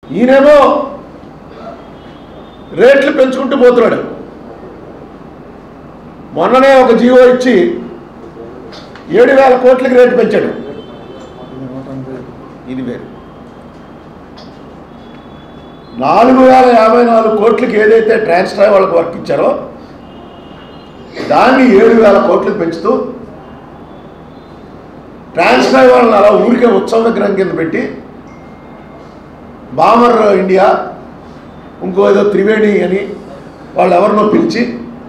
ఈయనేమో రేట్లు పెంచుకుంటూ పోతున్నాడు మొన్ననే ఒక జీవో ఇచ్చి ఏడు వేల కోట్లకి రేటు పెంచాడు ఇది వేరు నాలుగు వేల యాభై నాలుగు కోట్లకి ఏదైతే ట్రాన్స్ట్రాయ్ వాళ్ళకి వర్క్ ఇచ్చారో దాన్ని ఏడు వేల కోట్లకు పెంచుతూ ట్రాన్స్ట్రాయ్ వాళ్ళని అలా ఊరికే ఉత్సవ విగ్రహం కింద పెట్టి బామర్ ఇండియా ఇంకో ఏదో త్రివేణి అని వాళ్ళు ఎవరినో పిలిచి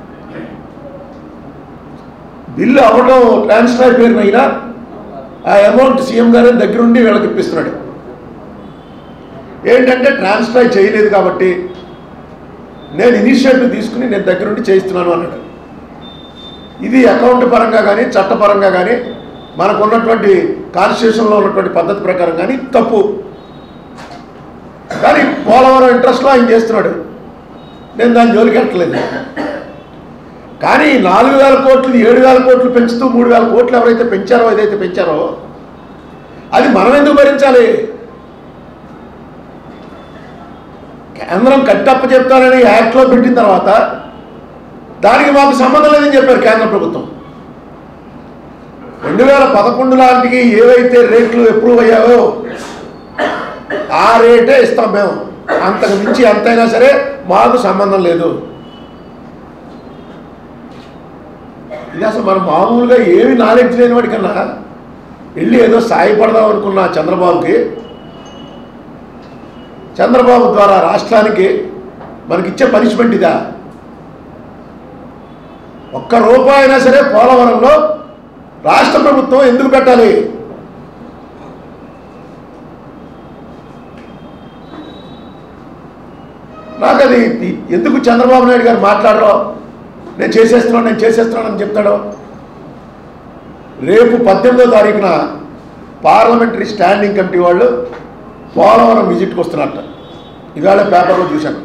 బిల్లు అవ్వడం ట్రాన్స్ఫర్ పేరునైనా ఆ అమౌంట్ సీఎం గారే దగ్గరుండి వీళ్ళకి ఇప్పిస్తున్నాడు ఏంటంటే ట్రాన్స్ఫర్ చేయలేదు కాబట్టి నేను ఇనిషియేటివ్ తీసుకుని నేను దగ్గరుండి చేయిస్తున్నాను అన్నాడు ఇది అకౌంట్ పరంగా కానీ చట్టపరంగా కానీ మనకు ఉన్నటువంటి కాన్స్టిట్యూషన్లో ఉన్నటువంటి పద్ధతి ప్రకారం కానీ తప్పు కానీ పోలవరం ఇంట్రెస్ట్లో ఆయన చేస్తున్నాడు నేను దాని జోలికి వెళ్ళట్లేదు కానీ నాలుగు వేల కోట్లు ఏడు వేల కోట్లు పెంచుతూ మూడు వేల కోట్లు ఎవరైతే పెంచారో ఏదైతే పెంచారో అది మనం ఎందుకు భరించాలి కేంద్రం కట్టప్ప చెప్తానని యాక్ట్లో పెట్టిన తర్వాత దానికి మాకు సంబంధం లేదని చెప్పారు కేంద్ర ప్రభుత్వం రెండు వేల పదకొండు లాంటికి ఏవైతే రేట్లు అప్రూవ్ అయ్యావో ఆ రేటే ఇస్తాం మేము అంతకు మించి ఎంతైనా సరే మాకు సంబంధం లేదు ఇది అసలు మనం మామూలుగా ఏమి నాలెడ్జ్ లేని వాడికన్నా వెళ్ళి ఏదో సాయపడదాం అనుకున్న చంద్రబాబుకి చంద్రబాబు ద్వారా రాష్ట్రానికి మనకిచ్చే పనిష్మెంట్ ఇదా ఒక్క రూపాయి అయినా సరే పోలవరంలో రాష్ట్ర ప్రభుత్వం ఎందుకు పెట్టాలి నాకు అది ఎందుకు చంద్రబాబు నాయుడు గారు మాట్లాడరో నేను చేసేస్తున్నాను నేను చేసేస్తున్నాను అని చెప్తాడు రేపు పద్దెనిమిదో తారీఖున పార్లమెంటరీ స్టాండింగ్ కమిటీ వాళ్ళు పోలవరం విజిట్కి వస్తున్నట్ట ఇవాళ పేపర్లో చూశాను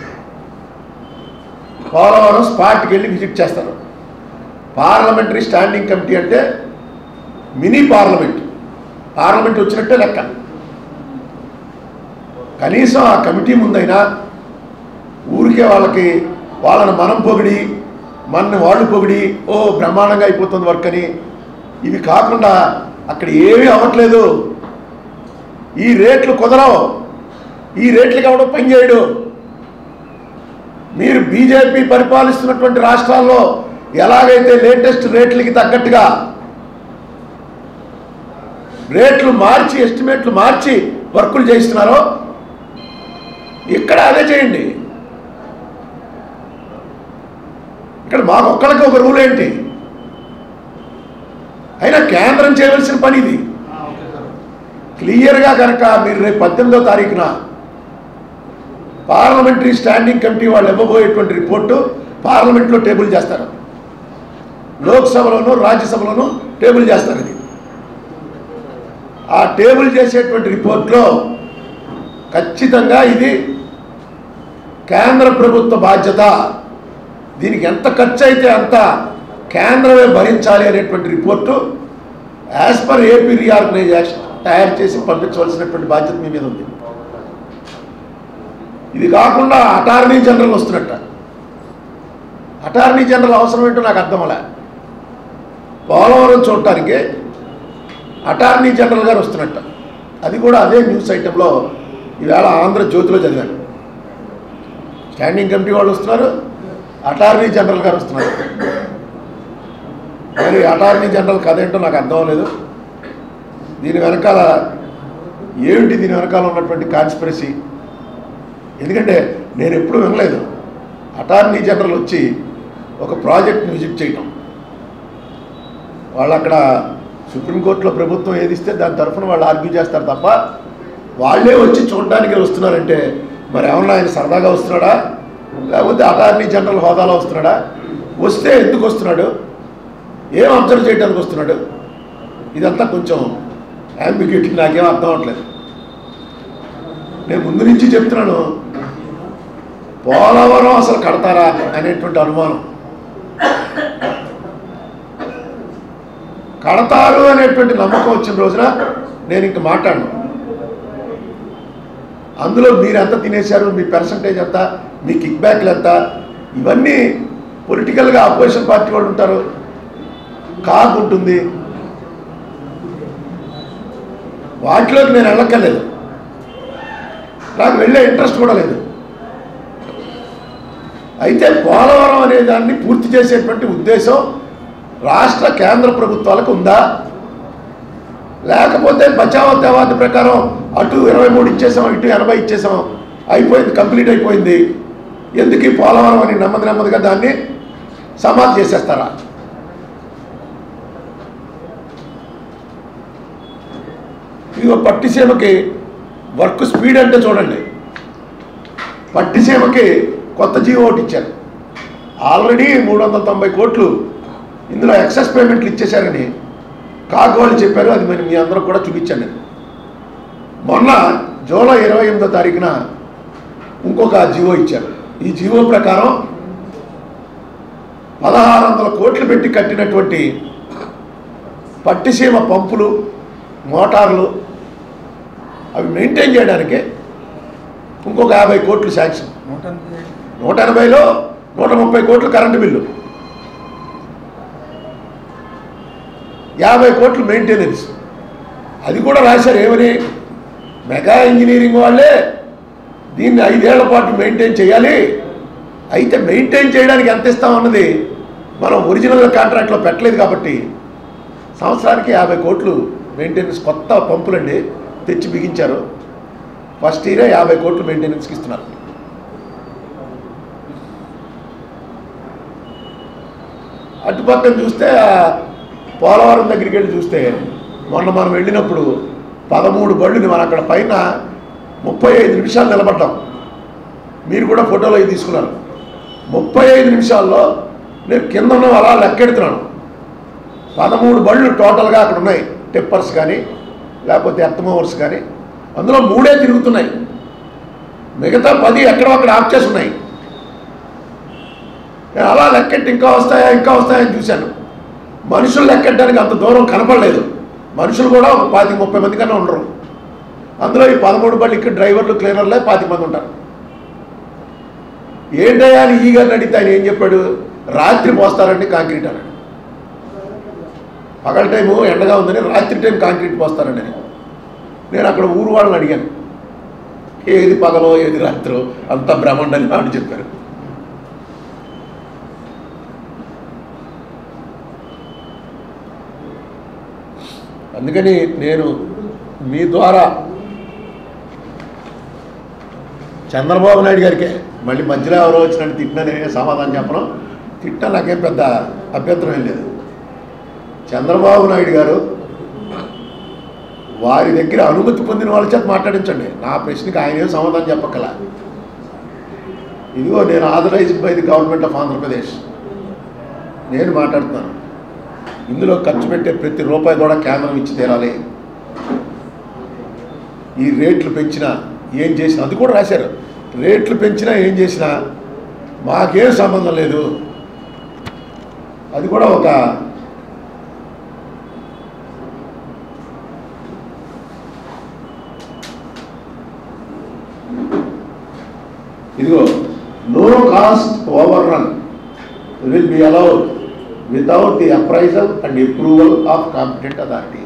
పోలవరం స్పాట్కి వెళ్ళి విజిట్ చేస్తారు పార్లమెంటరీ స్టాండింగ్ కమిటీ అంటే మినీ పార్లమెంట్ పార్లమెంట్ వచ్చినట్టే లెక్క కనీసం ఆ కమిటీ ముందైనా ఊరికే వాళ్ళకి వాళ్ళని మనం పొగిడి మనని వాళ్ళు పొగిడి ఓ బ్రహ్మాండంగా అయిపోతుంది వర్క్ అని ఇవి కాకుండా అక్కడ ఏమీ అవ్వట్లేదు ఈ రేట్లు కుదరవు ఈ రేట్లకి ఎవడో పనిచేయడు మీరు బీజేపీ పరిపాలిస్తున్నటువంటి రాష్ట్రాల్లో ఎలాగైతే లేటెస్ట్ రేట్లకి తగ్గట్టుగా రేట్లు మార్చి ఎస్టిమేట్లు మార్చి వర్కులు చేయిస్తున్నారో ఇక్కడ అదే చేయండి ఇక్కడ మాకు ఒక్కడికి ఒక రూల్ ఏంటి అయినా కేంద్రం చేయవలసిన పని ఇది క్లియర్గా కనుక మీరు రేపు పద్దెనిమిదో తారీఖున పార్లమెంటరీ స్టాండింగ్ కమిటీ వాళ్ళు ఇవ్వబోయేటువంటి రిపోర్టు పార్లమెంట్లో టేబుల్ చేస్తారు లోక్సభలోను రాజ్యసభలోను టేబుల్ చేస్తారు ఇది ఆ టేబుల్ చేసేటువంటి రిపోర్ట్లో ఖచ్చితంగా ఇది కేంద్ర ప్రభుత్వ బాధ్యత దీనికి ఎంత ఖర్చు అయితే అంత కేంద్రమే భరించాలి అనేటువంటి report as per AP reorganisation తయారు చేసి పంపించవలసినటువంటి బాధ్యత మీ మీద ఉంది ఇది కాకుండా అటార్నీ జనరల్ వస్తున్నట్ట అటార్నీ జనరల్ అవసరం ఏంటో నాకు అర్థం అలా పోలవరం చూడటానికి అటార్నీ జనరల్ గారు వస్తున్నట్ట అది కూడా అదే న్యూస్ ఐటెంలో ఈవేళ ఆంధ్రజ్యోతిలో చదివాను స్టాండింగ్ కమిటీ వాళ్ళు వస్తున్నారు అటార్నీ జనరల్ గారు వస్తున్నారు మరి అటార్నీ జనరల్ కథ ఏంటో నాకు అర్థం అవ్వలేదు దీని వెనకాల ఏమిటి దీని వెనకాల ఉన్నటువంటి కాన్స్పిరసీ ఎందుకంటే నేను ఎప్పుడూ వినలేదు అటార్నీ జనరల్ వచ్చి ఒక ప్రాజెక్ట్ని విజిట్ చేయటం వాళ్ళు అక్కడ సుప్రీంకోర్టులో ప్రభుత్వం ఏది ఇస్తే దాని తరఫున వాళ్ళు ఆర్గ్యూ చేస్తారు తప్ప వాళ్ళే వచ్చి చూడడానికి వస్తున్నారంటే మరి ఏమన్నా ఆయన సరదాగా వస్తున్నాడా లేకపోతే అటార్నీ జనరల్ హోదాలో వస్తున్నాడా వస్తే ఎందుకు వస్తున్నాడు ఏం అబ్జర్వ్ చేయడానికి వస్తున్నాడు ఇదంతా కొంచెం అంబిగ్యూటీ నాకేం అర్థం అవట్లేదు నేను ముందు నుంచి చెప్తున్నాను పోలవరం అసలు కడతారా అనేటువంటి అనుమానం కడతారు అనేటువంటి నమ్మకం వచ్చిన రోజున నేను ఇంక మాట్లాడను అందులో మీరు ఎంత తినేశారు మీ పర్సంటేజ్ ఎంత మీ కిక్ బ్యాక్లు ఎంత ఇవన్నీ పొలిటికల్గా అపోజిషన్ పార్టీ వాళ్ళు ఉంటారు కాక్ ఉంటుంది వాటిలోకి నేను వెళ్ళక్కర్లేదు నాకు వెళ్ళే ఇంట్రెస్ట్ కూడా లేదు అయితే పోలవరం అనే దాన్ని పూర్తి చేసేటువంటి ఉద్దేశం రాష్ట్ర కేంద్ర ప్రభుత్వాలకు ఉందా లేకపోతే బచావ తెవాది ప్రకారం అటు ఇరవై మూడు ఇచ్చేసాం ఇటు ఎనభై ఇచ్చేసాం అయిపోయింది కంప్లీట్ అయిపోయింది ఎందుకు ఈ పోలవరం అని నెమ్మది నెమ్మదిగా దాన్ని సమాధి చేసేస్తారా ఇదిగో పట్టిసీమకి వర్క్ స్పీడ్ అంటే చూడండి పట్టిసీమకి కొత్త జీవో ఒకటి ఇచ్చారు ఆల్రెడీ మూడు వందల తొంభై కోట్లు ఇందులో ఎక్సెస్ పేమెంట్లు ఇచ్చేశారని కాకు వాళ్ళు చెప్పారు అది మరి మీ అందరూ కూడా చూపించాను నేను మొన్న జూలై ఇరవై ఎనిమిదో తారీఖున ఇంకొక జీవో ఇచ్చారు ఈ జీవో ప్రకారం పదహారు వందల కోట్లు పెట్టి కట్టినటువంటి పట్టిసీమ పంపులు మోటార్లు అవి మెయింటైన్ చేయడానికి ఇంకొక యాభై కోట్లు శాంక్షన్ నూట ఎనభై నూట ఎనభైలో నూట ముప్పై కోట్లు కరెంటు బిల్లు యాభై కోట్లు మెయింటెనెన్స్ అది కూడా రాశారు ఏమని మెగా ఇంజనీరింగ్ వాళ్ళే దీన్ని ఐదేళ్ల పాటు మెయింటైన్ చేయాలి అయితే మెయింటైన్ చేయడానికి ఎంత ఇస్తామన్నది మనం ఒరిజినల్ కాంట్రాక్ట్లో పెట్టలేదు కాబట్టి సంవత్సరానికి యాభై కోట్లు మెయింటెనెన్స్ కొత్త పంపులండి తెచ్చి బిగించారు ఫస్ట్ ఇయరే యాభై కోట్లు మెయింటెనెన్స్కి ఇస్తున్నారు అటుపక్కన చూస్తే ఆ పోలవరం దగ్గరికి వెళ్ళి చూస్తే మొన్న మనం వెళ్ళినప్పుడు పదమూడు బళ్ళు మనం అక్కడ పైన ముప్పై ఐదు నిమిషాలు నిలబడ్డాం మీరు కూడా ఫోటోలో అవి తీసుకున్నారు ముప్పై ఐదు నిమిషాల్లో నేను కింద ఉన్న అలా లెక్కెడుతున్నాను పదమూడు బళ్ళు టోటల్గా అక్కడ ఉన్నాయి టిప్పర్స్ కానీ లేకపోతే ఎత్తమోవర్స్ కానీ అందులో మూడే తిరుగుతున్నాయి మిగతా పది ఎక్కడో ఆఫ్ చేసి ఉన్నాయి నేను అలా లెక్కెట్టి ఇంకా వస్తాయా ఇంకా వస్తాయని చూశాను మనుషులు లెక్కెట్టడానికి అంత దూరం కనపడలేదు మనుషులు కూడా ఒక పాతి ముప్పై మంది కన్నా ఉండరు అందులో ఈ పదమూడు బళ్ళు ఇక్కడ డ్రైవర్లు క్లీనర్లే పాతి మంది ఉంటారు ఏంటయ్యా అని ఈగా అడిగితే ఆయన ఏం చెప్పాడు రాత్రి పోస్తారండి కాంక్రీట్ అన్నాడు పగల టైము ఎండగా ఉందని రాత్రి టైం కాంక్రీట్ పోస్తారండి అని నేను అక్కడ ఊరు వాళ్ళని అడిగాను ఏది పగలో ఏది రాత్రో అంతా బ్రహ్మండని అని చెప్పారు అందుకని నేను మీ ద్వారా చంద్రబాబు నాయుడు గారికే మళ్ళీ మధ్యలో ఎవరో వచ్చినట్టు తిట్టినని సమాధానం చెప్పడం తిట్టా నాకేం పెద్ద అభ్యంతరం ఏం లేదు చంద్రబాబు నాయుడు గారు వారి దగ్గర అనుమతి పొందిన వాళ్ళ చేత మాట్లాడించండి నా ప్రశ్నకి ఆయన ఏం సమాధానం చెప్పక్కల ఇదిగో నేను authorised by the government of Andhra Pradesh నేను మాట్లాడుతున్నాను ఇందులో ఖర్చు పెట్టే ప్రతి రూపాయి కూడా కేంద్రం ఇచ్చి తీరాలి ఈ రేట్లు పెంచినా ఏం చేసినా అది కూడా రాశారు రేట్లు పెంచినా ఏం చేసినా మాకేం సంబంధం లేదు అది కూడా ఒక ఇదిగో no cost overrun will be allowed without the appraisal and approval of competent authority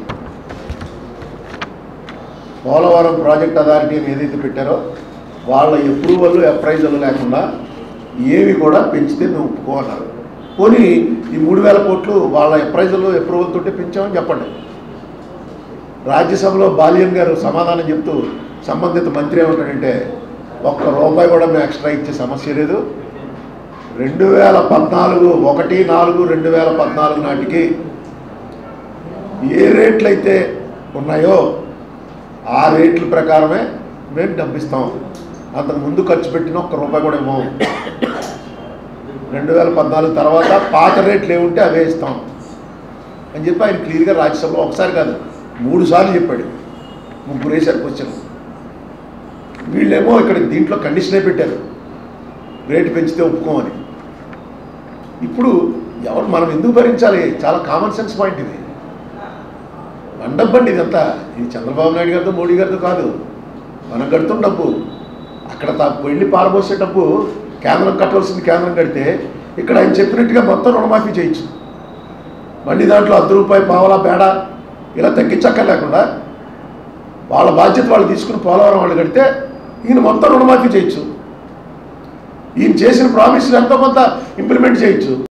Polavaram project అథారిటీని ఏదైతే పెట్టారో వాళ్ళ అప్రూవల్ అప్రైజల్ లేకుండా ఏవి కూడా పెంచితే మేము ఒప్పుకోన్నారు పోనీ ఈ మూడు వేల కోట్లు వాళ్ళ అప్రైజల్ అప్రూవల్ తోటి పెంచామని చెప్పండి రాజ్యసభలో బాలియన్ గారు సమాధానం చెప్తూ సంబంధిత మంత్రి ఏమంటాడంటే ఒక్క రూపాయి కూడా మేము ఎక్స్ట్రా ఇచ్చే సమస్య లేదు రెండు వేల పద్నాలుగు ఒకటి నాలుగు రెండు వేల పద్నాలుగు నాటికి ఏ రేట్లు అయితే ఉన్నాయో ఆ రేట్ల ప్రకారమే మేము డబ్బిస్తాం అంతకు ముందు ఖర్చు పెట్టిన ఒక్క రూపాయి కూడా ఇవ్వం రెండు వేల పద్నాలుగు తర్వాత పాత రేట్లు ఏముంటే అవే ఇస్తాం అని చెప్పి ఆయన క్లియర్గా రాజ్యసభలో ఒకసారి కాదు మూడు సార్లు చెప్పాడు ముగ్గురు వేశారు క్వశ్చన్ వీళ్ళేమో ఇక్కడ దీంట్లో కండిషనే పెట్టారు రేటు పెంచితే ఒప్పుకోమని ఇప్పుడు ఎవరు మనం ఎందుకు భరించాలి చాలా కామన్ సెన్స్ పాయింట్ ఇది మండపండి ఇదంతా ఇది చంద్రబాబు నాయుడు గారితో మోడీ గారితో కాదు మనం కడుతున్న డబ్బు అక్కడ తా- వెళ్ళి పారబోసే డబ్బు కేంద్రం కట్టవలసింది కేంద్రం కడితే ఇక్కడ ఆయన చెప్పినట్టుగా మొత్తం రుణమాఫీ చేయొచ్చు మళ్ళీ దాంట్లో అర్ధ రూపాయి పావలా బేడ ఇలా తగ్గించక్కర్లేకుండా వాళ్ళ బాధ్యత వాళ్ళు తీసుకుని పోలవరం వాళ్ళు కడితే ఈయన మొత్తం రుణమాఫీ చేయొచ్చు ఈయన చేసిన ప్రామిస్లు ఎంతో కొంత ఇంప్లిమెంట్ చేయొచ్చు